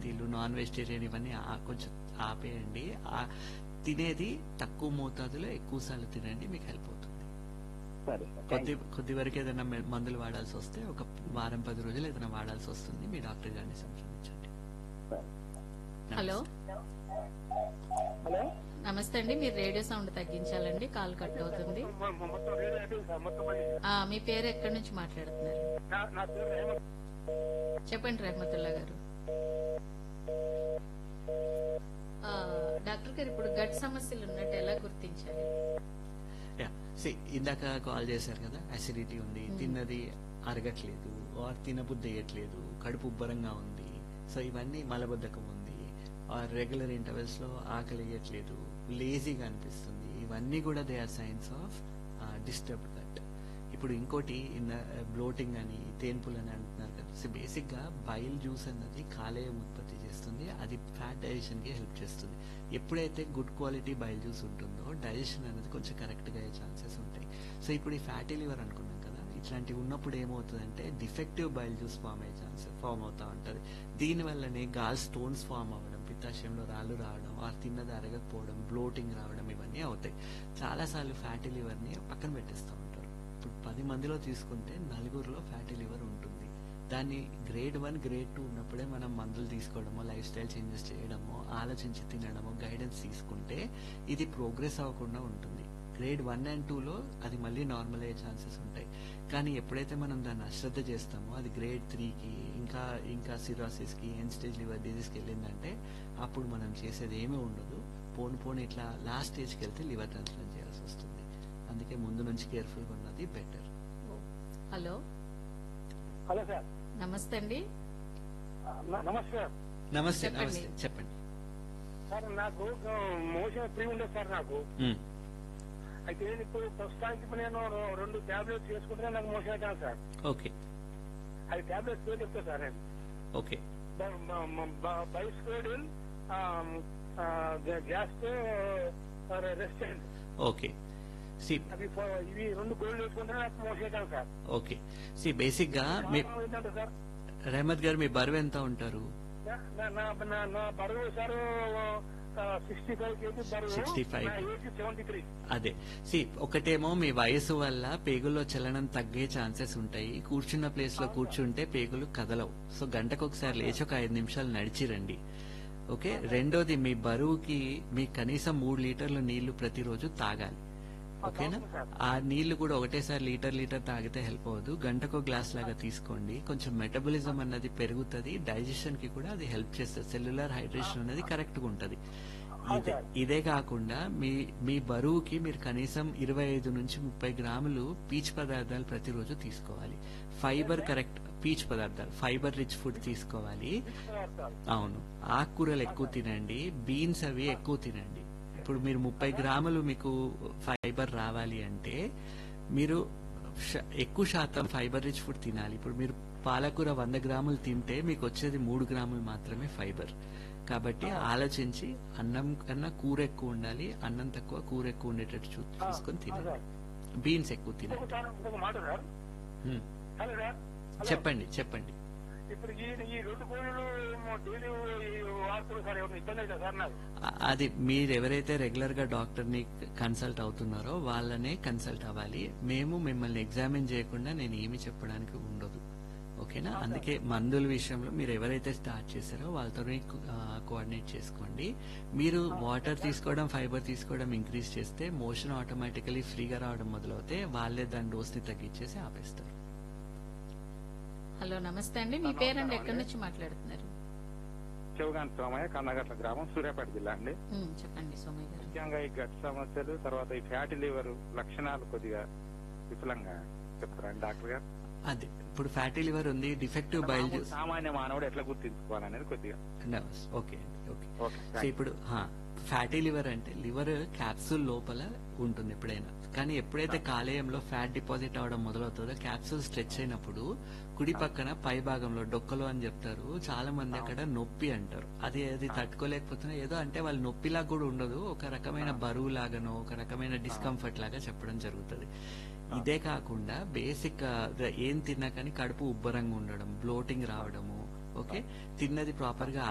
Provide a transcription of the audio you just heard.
చపాతీలు non vegetarian ఇవన్నీ ఆ- కొంచెం ఆపేయండి ఆ తినేది తక్కువ మోతాదులో ఎక్కువ సార్లు తినండి మీకు హెల్ప్ అవుతుంది సరే సార్ కొద్ది కొద్ది వరకు ఏదైనా మె- మందులు వాడాల్సి వస్తే ఒక వారం పది రోజులు ఏదైనా వాడాల్సి వస్తుంది మీ డాక్టర్ గారిని సంప్రదించండి సరే. హలో హలో నమస్తే అండి మీరు రేడియో సౌండ్ తగ్గించాలండి కాల్ కట్ అవుతుంది మొత్తం రేడియో అయిపోయింది సార్ మొత్తం అది. ఆ, మీ పేరు ఎక్కడి నుంచి మాట్లాడుతున్నారు నా- నా పేరు రేవంత్. చెప్పండి రహమతుల్లా గారు ఆ, డాక్టర్ గారు ఇప్పుడు గట్ సమస్యలు ఉన్నట్టు ఎలా గుర్తించాలి యా సి ఇందాక కాల్ చేశారు కదా అసిడిటీ ఉంది తిన్నది అరగట్లేదు ఆర్ తినబుద్ధి వేయట్లేదు కడుపు ఉబ్బరంగా ఉంది సో ఇవన్నీ మలబద్ధకం ఉంది ఆర్ రెగ్యులర్ ఇంటర్వెల్స్ లో ఆకలి వేయట్లేదు లేజీగా అనిపిస్తుంది ఇవన్నీ కూడా they are signs of disturbed gut ఇప్పుడు ఇంకోటి ఇన్ బ్లోటింగ్ అని తేన్పులు అని అంటున్నారు కదా సో బేసిక్ గా బైల్ జ్యూస్ అన్నది కాలేయం ఉత్పత్తి చేస్తుంది అది ఫ్యాట్ డైజెషన్ కి హెల్ప్ చేస్తుంది ఎప్పుడైతే గుడ్ క్వాలిటీ బైల్ జ్యూస్ ఉంటుందో డైజెషన్ అనేది కొంచెం కరెక్ట్ గా అయ్యే ఛాన్సెస్ ఉంటాయి సో ఇప్పుడు ఈ ఫ్యాటీ లివర్ అనుకున్నాం కదా ఇట్లాంటివి ఉన్నప్పుడు ఏమవుతుందంటే డిఫెక్టివ్ బైల్ జ్యూస్ ఫామ్ అయ్యే ఛాన్సెస్ ఫామ్ అవుతా ఉంటది దీని వల్లనే గాల్ స్టోన్స్ ఫామ్ అవ్వడం పిత్తాశయంలో రాళ్ళు రావడం ఆ తిన్నది అరగకపోవడం బ్లోటింగ్ రావడం ఇవన్నీ అవుతాయి చాలా సార్లు ఫ్యాటీ లివర్ ని పక్కన పెట్టేస్తూ ఉంటారు ఇప్పుడు పది మందిలో తీసుకుంటే నలుగురిలో ఫ్యాటీ లివర్ ఉంటుంది దాన్ని గ్రేడ్ వన్ గ్రేడ్ టూ ఉన్నప్పుడే మనం మందులు తీసుకోవడమో లైఫ్ స్టైల్ చేంజెస్ చేయడమో ఆలోచించి తినడమో గైడెన్స్ తీసుకుంటే ఇది ప్రోగ్రెస్ అవ్వకుండా ఉంటుంది గ్రేడ్ వన్ అండ్ టూలో అది మళ్ళీ నార్మల్ అయ్యే ఛాన్సెస్ ఉంటాయి కానీ ఎప్పుడైతే మనం దాన్ని అశ్రద్ధ చేస్తామో అది గ్రేడ్ త్రీకి ఇంకా ఇంకా సిరాసిస్ కి ఎన్ స్టేజ్ లివర్ డిజీస్కి వెళ్ళిందంటే అప్పుడు మనం చేసేది ఏమీ ఉండదు పోను పోను ఇట్లా లాస్ట్ స్టేజ్కి వెళ్తే లివర్ ట్రాన్స్ప్లాంట్ చేయాల్సి వస్తుంది అందుకే ముందు నుంచి కేర్ఫుల్గా ఉన్నది బెటర్ హలో హలో సార్ నమస్తే అండి న- నమస్తే సార్ నమస్తే చెప్పండి. నమస్తే చెప్పండి సార్ నాకు మోషన్ ఫ్రీ ఉండేది సార్ నాకు మ్మ్. అయితే ఇప్పుడు ప్రస్తుతానికి ఇప్పుడు నేను రె- రెండు టాబ్లెట్స్ వేసుకుంటే నాకు మోషన్ అవుతాను సార్ ఓకే అది టాబ్లెట్స్ పేరు చెప్తా సార్ నేను ఓకే బైస్కోడిల్ గ్యాస్ రెస్టారెంట్ ఓకే సి అవి ఫో- ఇవి రెండు గోల్డ్ వేసుకుంటే నాకు మోషన్ అవుతాను సార్ ఓకే సి బేసిక్ గా మీ కారణం ఏంటంటే సార్ రెహమత్ గారు మీ బరువు ఎంత ఉంటారు నా- నా- నా- నా- నా బరువు సార్ సిక్స్టీ ఫైవ్ కేజీ బరువు 65. నా ఏజ్ సెవెంటీ త్రీ అదే సి ఒకటేమో మీ వయసు వల్ల పేగుల్లో చలనం తగ్గే ఛాన్సెస్ ఉంటాయి కూర్చున్న ప్లేస్ లో కూర్చుంటే పేగులు కదలవు సో గంటకు ఒకసారి లేచి ఒక ఐదు నిమిషాలు నడిచి రండి ఓకే రెండోది మీ బరువుకి మీ కనీసం మూడు లీటర్ల నీళ్లు ప్రతిరోజు తాగాలి ఓకేనా ఆ నీళ్లు కూడా ఒకటేసారి లీటర్ లీటర్ తాగితే హెల్ప్ అవ్వదు గంటకు గ్లాస్ లాగా తీసుకోండి కొంచెం మెటబలిజం అన్నది పెరుగుతుంది డైజెషన్ కి కూడా అది హెల్ప్ చేస్తుంది సెల్యులర్ హైడ్రేషన్ అనేది కరెక్ట్ గా ఉంటది ఇదే ఇదే కాకుండా మీ మీ బరువుకి మీరు కనీసం ఇరవై ఐదు నుంచి ముప్పై గ్రాములు పీచ్ పదార్థాలు ప్రతిరోజు తీసుకోవాలి ఫైబర్ కరెక్ట్ పీచ్ పదార్థాలు ఫైబర్ రిచ్ ఫుడ్ తీసుకోవాలి అవును ఆకుకూరలు ఎక్కువ తినండి బీన్స్ అవి ఎక్కువ తినండి ఇప్పుడు మీరు ముప్పై గ్రాములు మీకు ఫైబర్ రావాలి అంటే మీరు ష- ఎక్కువ శాతం ఫైబర్ రిచ్ ఫుడ్ తినాలి ఇప్పుడు మీరు పాలకూర వంద గ్రాములు తింటే మీకు వచ్చేది మూడు గ్రాములు మాత్రమే ఫైబర్ కాబట్టి ఆలోచించి అన్నం కన్నా కూర ఎక్కువ ఉండాలి అన్నం తక్కువ కూర ఎక్కువ ఉండేటట్టు చూ- చూసుకొని తినండి బీన్స్ ఎక్కువ తినండి ఇంకొక ఇంకొక మాట సార్ హ్మ్. Hello sir hello. చెప్పండి చెప్పండి ఇప్పుడు ఈ ఈ రెండు గోళీలు డైలీ వాడుతున్నారు సార్ ఏమైనా ఇబ్బంది అవుతుంది సార్ నాకు అ- అది మీరు ఎవరైతే రెగ్యులర్ గా డాక్టర్ ని కన్సల్ట్ అవుతున్నారో వాళ్ళనే కన్సల్ట్ అవ్వాలి మేము మిమ్మల్ని ఎగ్జామిన్ చేయకుండా నేను ఏమి చెప్పడానికి ఉండదు ఓకేనా అందుకే మందుల విషయంలో మీరు ఎవరైతే స్టార్ట్ చేశారో వాళ్ళతో కోఆర్డినేట్ చేసుకోండి మీరు వాటర్ తీసుకోవడం ఫైబర్ తీసుకోవడం ఇంక్రీజ్ చేస్తే మోషన్ ఆటోమేటికలీ ఫ్రీగా రావడం మొదలవుతే వాళ్ళే దాని డోస్ ని తగ్గించేసి ఆపేస్తారు హలో నమస్తే అండి మీ పేరండి ఎక్కడి నుంచి మాట్లాడుతున్నారు చౌగాన్ సోమయ్య కన్నగట్ల గ్రామం సూర్యాపేట జిల్లా అండి ఉమ్, చెప్పండి సోమయ్య గారు ముఖ్యంగా ఈ గట్ సమస్యలు తర్వాత ఈ ఫ్యాటీ లివర్ లక్షణాలు కొద్దిగా విఫలంగా చెప్తారండి డాక్టర్ గారు అదే ఇప్పుడు ఫ్యాటీ లివర్ ఉంది డిఫెక్టివ్ బయల్ మామూలు సామాన్య మానవుడు ఎట్లా గుర్తించుకోవాలనేది కొద్దిగా ఓకే అండి ఓకే ఓకే సో ఇప్పుడు ఫ్యాటీ లివర్ అంటే లివర్ క్యాప్సూల్ లోపల ఉంటుంది ఎప్పుడైనా కానీ ఎప్పుడైతే కాలేయంలో ఫ్యాట్ డిపాజిట్ అవడం మొదలవుతుందో క్యాప్సూల్ స్ట్రెచ్ అయినప్పుడు కుడి పక్కన పై భాగంలో డొక్కలో అని చెప్తారు చాలా మంది అక్కడ నొప్పి అంటారు అది అది తట్టుకోలేకపోతున్నా ఏదో అంటే వాళ్ళు నొప్పిలా కూడా ఉండదు ఒక రకమైన బరువు లాగానో ఒక రకమైన డిస్కంఫర్ట్ లాగా చెప్పడం జరుగుతుంది ఇదే కాకుండా బేసిక్ ఏం తిన్నా కానీ కడుపు ఉబ్బరంగా ఉండడం బ్లోటింగ్ రావడము ఓకే తిన్నది ప్రాపర్ గా